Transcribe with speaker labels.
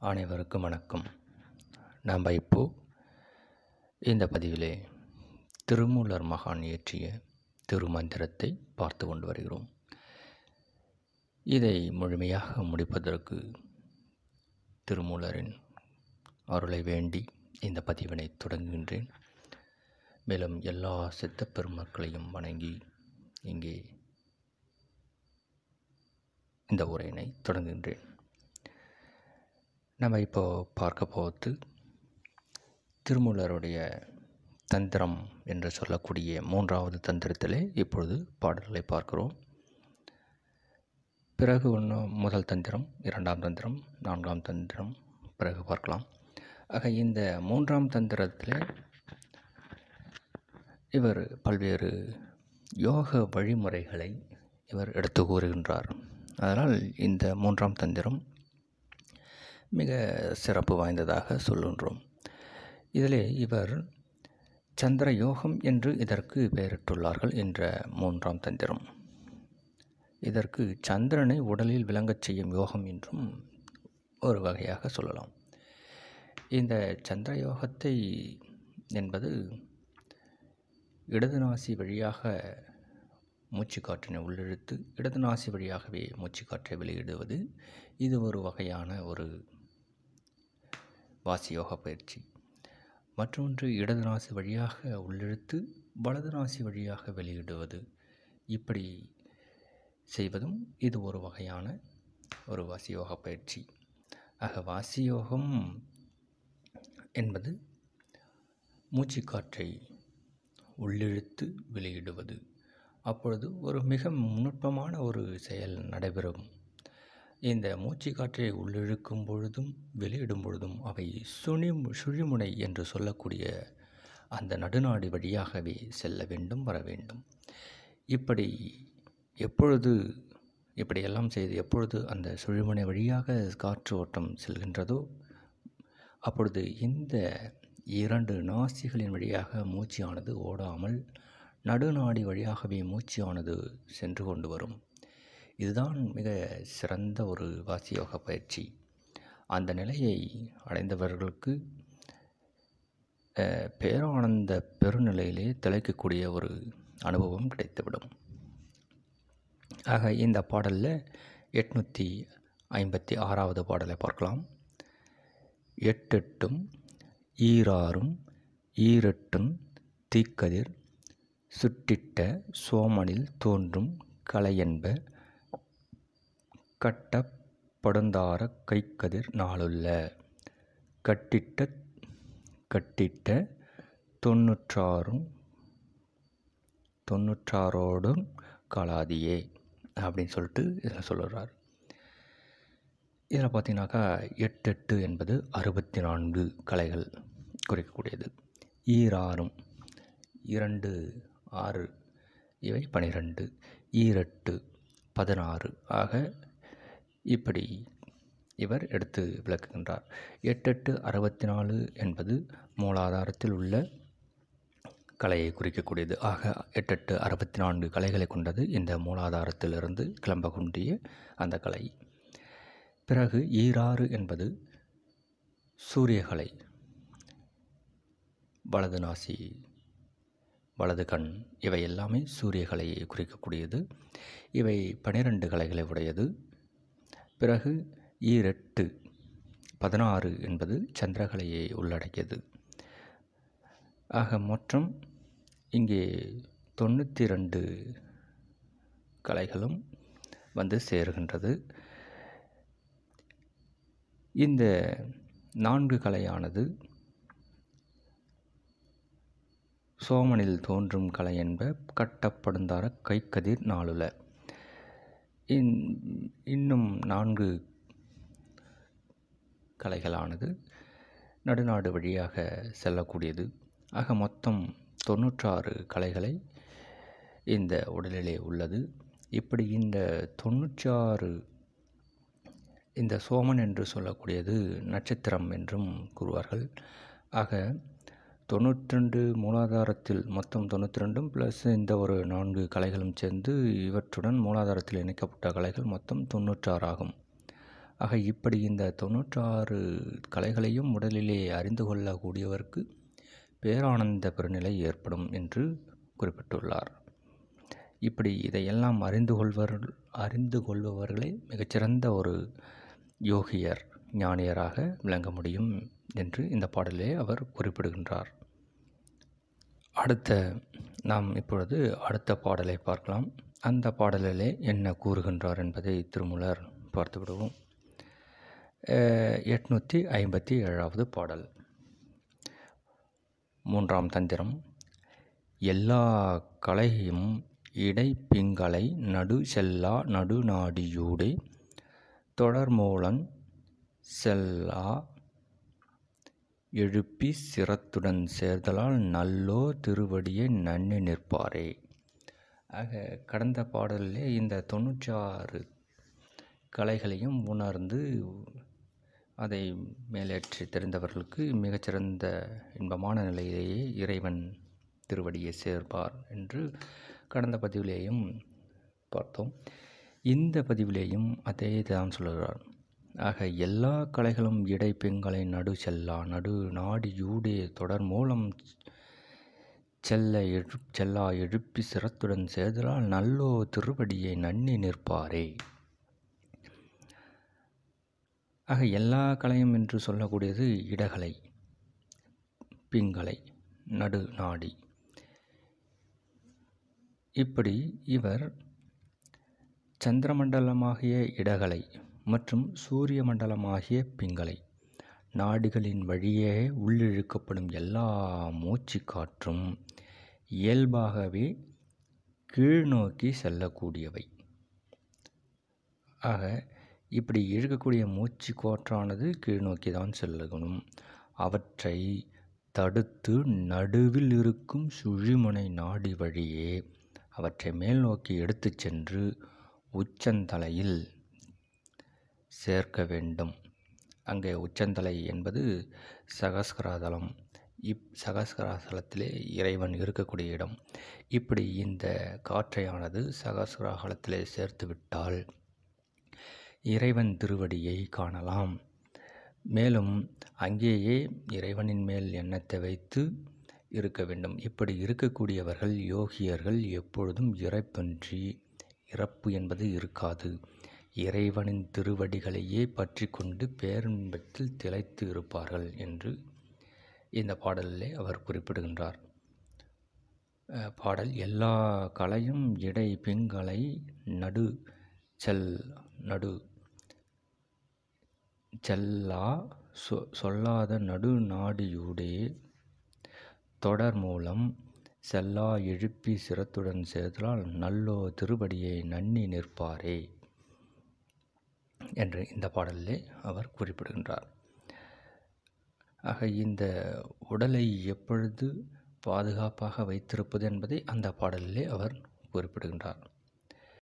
Speaker 1: அனைவருக்கும் வணக்கம் நாம் இப்போ இந்த பதிவிலே திருமூலர் மகான் இயற்றிய திருமந்திரத்தை பார்த்து கொண்டு வருகிறோம் இதை முழுமையாக முடிப்பதற்கு திருமூலரின் அருளை வேண்டி இந்த பதிவினை தொடங்குகின்றேன் மேலும் எல்லா சித்தப் பெருமக்களையும் வணங்கி இங்கே இந்த உரையினை தொடங்குகின்றேன் நம்ம இப்போ பார்க்க போவது திருமூலருடைய தந்திரம் என்று சொல்லக்கூடிய மூன்றாவது தந்திரத்திலே இப்பொழுது பாடல்களை பார்க்கிறோம் பிறகு ஒன்று முதல் தந்திரம் இரண்டாம் தந்திரம் நான்காம் தந்திரம் பிறகு பார்க்கலாம் ஆக இந்த மூன்றாம் தந்திரத்தில் இவர் பல்வேறு யோக வழிமுறைகளை இவர் எடுத்து கூறுகின்றார் அதனால் இந்த மூன்றாம் தந்திரம் மிக சிறப்பு வாய்ந்ததாக சொல்கின்றோம் இதிலே இவர் சந்திர யோகம் என்று இதற்கு பெயரிட்டுள்ளார்கள் என்ற மூன்றாம் தந்திரம் இதற்கு சந்திரனை உடலில் விளங்கச் செய்யும் யோகம் என்றும் ஒரு வகையாக சொல்லலாம் இந்த சந்திர யோகத்தை என்பது இடது நாசி வழியாக மூச்சுக்காற்றினை உள்ளிழுத்து இடது நாசி வழியாகவே மூச்சுக்காற்றை வெளியிடுவது இது ஒரு வகையான ஒரு வாசி யோக பயிற்சி மற்றொன்று இடது நாசி வழியாக உள்ளிழுத்து வலது நாசி வழியாக வெளியிடுவது இப்படி செய்வதும் இது ஒரு வகையான ஒரு வாசியோக பயிற்சி ஆக வாசியோகம் என்பது மூச்சுக்காற்றை உள்ளிழுத்து வெளியிடுவது அப்பொழுது ஒரு மிக நுட்பமான ஒரு செயல் நடைபெறும் இந்த மூச்சுக்காற்றை உள்ளிழுக்கும் பொழுதும் வெளியிடும் பொழுதும் அவை சுனி சுழிமுனை என்று சொல்லக்கூடிய அந்த நடுநாடி வழியாகவே செல்ல வேண்டும் வர வேண்டும் இப்படி எப்பொழுது இப்படியெல்லாம் செய்து எப்பொழுது அந்த சுழிமுனை வழியாக காற்று ஓட்டம் செல்கின்றதோ அப்பொழுது இந்த இரண்டு நாசிகளின் வழியாக மூச்சானது ஓடாமல் நடுநாடி வழியாகவே மூச்சானது சென்று கொண்டு வரும் இதுதான் மிக சிறந்த ஒரு வாசியோக பயிற்சி அந்த நிலையை அடைந்தவர்களுக்கு பேரானந்த பெருநிலையிலே திளைக்கக்கூடிய ஒரு அனுபவம் கிடைத்துவிடும் ஆக இந்த பாடலில் எட்நூற்றி ஐம்பத்தி ஆறாவது பாடலை பார்க்கலாம் எட்டெட்டும் ஈராறும் ஈரெட்டும் தீக்கதிர் சுட்டிட்ட சோமனில் தோன்றும் கலையென்ப கட்டப்படுந்தார கைக்கதிர் நாளுள்ள கட்டிட்ட கட்டிட்ட தொண்ணூற்றாறும் தொண்ணூற்றாரோடும் காலாதியே அப்படின்னு சொல்லிட்டு இதில் சொல்லுறார் இதில் பார்த்தீங்கன்னாக்கா எட்டு எட்டு என்பது அறுபத்தி நான்கு கலைகள் குறிக்கக்கூடியது ஈராறும் இரண்டு ஆறு இவை பனிரெண்டு ஈரெட்டு பதினாறு ஆக இப்படி இவர் எடுத்து விளக்குகின்றார் எட்டெட்டு அறுபத்தி நாலு என்பது மூலாதாரத்தில் உள்ள கலையை குறிக்கக்கூடியது ஆக எட்டெட்டு அறுபத்தி நான்கு கலைகளை கொண்டது இந்த மூலாதாரத்திலிருந்து கிளம்பக்கூடிய அந்த கலை பிறகு ஈராறு என்பது சூரியகலை வலது நாசி வலது கண் இவை எல்லாமே சூரியகலையை குறிக்கக்கூடியது இவை பனிரெண்டு கலைகளை உடையது பிறகு ஈரெட்டு பதினாறு என்பது சந்திரகலையை உள்ளடக்கியது ஆக மொத்தம் இங்கே தொண்ணூற்றி ரெண்டு கலைகளும் வந்து சேருகின்றது இந்த நான்கு கலையானது சோமனில் தோன்றும் கலை என்ப கட்டப்படுந்தார கைக்கதிர் நாளுல இன்னும் நான்கு கலைகளானது நடுநாடு வழியாக செல்லக்கூடியது ஆக மொத்தம் தொண்ணூற்றாறு கலைகளை இந்த உடலிலே உள்ளது இப்படி இந்த தொண்ணூற்றாறு இந்த சோமன் என்று சொல்லக்கூடியது நட்சத்திரம் என்றும் கூறுவார்கள் ஆக தொண்ணூற்றி ரெண்டு மூலாதாரத்தில் மொத்தம் தொண்ணூற்றி ரெண்டும் ப்ளஸ் இந்த ஒரு நான்கு கலைகளும் சேர்ந்து இவற்றுடன் மூலாதாரத்தில் இணைக்கப்பட்ட கலைகள் மொத்தம் தொண்ணூற்றாறு ஆகும் ஆக இப்படி இந்த தொண்ணூற்றாறு கலைகளையும் உடலிலே அறிந்து கொள்ளக்கூடியவருக்கு பேரானந்த பெருநிலை ஏற்படும் என்று குறிப்பிட்டுள்ளார் இப்படி இதையெல்லாம் அறிந்து கொள்வர் அறிந்து கொள்பவர்களே மிகச்சிறந்த ஒரு யோகியர் ஞானியராக விளங்க முடியும் என்று இந்த பாடலிலே அவர் குறிப்பிடுகின்றார் அடுத்த நாம் இப்பொழுது அடுத்த பாடலை பார்க்கலாம் அந்த பாடலிலே என்ன கூறுகின்றார் என்பதை திருமூலர் பார்த்து விடுவோம் எட்நூற்றி ஐம்பத்தி ஏழாவது பாடல் மூன்றாம் தந்திரம் எல்லா கலையும் இடை பிங்களை நடு செல்லா நடுநாடியூடே தொடர்மூலன் செல்லா எழுப்பி சிரத்துடன் சேர்தலால் நல்லோ திருவடியை நன்னி நிற்பாரே ஆக கடந்த பாடலிலே இந்த தொண்ணூற்றி ஆறு கலைகளையும் உணர்ந்து அதை மேலேற்றி தெரிந்தவர்களுக்கு மிகச்சிறந்த இன்பமான நிலையிலேயே இறைவன் திருவடியை சேர்ப்பார் என்று கடந்த பதிவிலேயும் பார்த்தோம் இந்த பதிவிலேயும் அதே தான் சொல்கிறார் ஆக எல்லா கலைகளும் இடை பெண்களை நடு செல்லா நடு நாடி யூடே தொடர் மூலம் செல்ல எழு செல்லா எழுப்பி சிரத்துடன் சேர்தலால் நல்லோ திருவடியை நன்னி நிற்பாரே ஆக எல்லா கலையும் என்று சொல்லக்கூடியது இடகலை பிங்களை நடு நாடி இப்படி இவர் சந்திரமண்டலமாகிய இடகலை மற்றும் சூரிய மண்டலமாகிய பிங்களை நாடுகளின் வழியே உள்ளிழுக்கப்படும் எல்லா மூச்சு காற்றும் இயல்பாகவே கீழ்நோக்கி செல்லக்கூடியவை ஆக இப்படி இழுக்கக்கூடிய மூச்சு காற்றானது கீழ்நோக்கி தான் செல்லணும் அவற்றை தடுத்து நடுவில் இருக்கும் சுழிமுனை நாடி வழியே அவற்றை மேல் நோக்கி எடுத்து சென்று உச்சந்தலையில் சேர்க்க வேண்டும் அங்கே உச்சந்தலை என்பது சகஸ்கராதலம் இப் சகஸ்கராதலத்திலே இறைவன் இருக்கக்கூடிய இடம் இப்படி இந்த காற்றையானது சகஸ்கராகலத்திலே சேர்த்து விட்டால் இறைவன் திருவடியை காணலாம் மேலும் அங்கேயே இறைவனின் மேல் எண்ணத்தை வைத்து இருக்க வேண்டும் இப்படி இருக்கக்கூடியவர்கள் யோகியர்கள் எப்பொழுதும் இறைப்பன்றி இறப்பு என்பது இருக்காது இறைவனின் திருவடிகளையே பற்றி கொண்டு பேரின்பத்தில் திளைத்து இருப்பார்கள் என்று இந்த பாடலிலே அவர் குறிப்பிடுகின்றார் பாடல் எல்லா கலையும் இடை பிங்களை நடு செல் நடு செல்லா சொ சொல்லாத நடு நாடியூடே தொடர் மூலம் செல்லா எழுப்பி சிரத்துடன் சேர்தலால் நல்லோ திருவடியை நன்னி நிற்பாரே என்று இந்த பாடலிலே அவர் குறிப்பிடுகின்றார் ஆக இந்த உடலை எப்பொழுது பாதுகாப்பாக வைத்திருப்பது என்பதை அந்த பாடலிலே அவர் குறிப்பிடுகின்றார்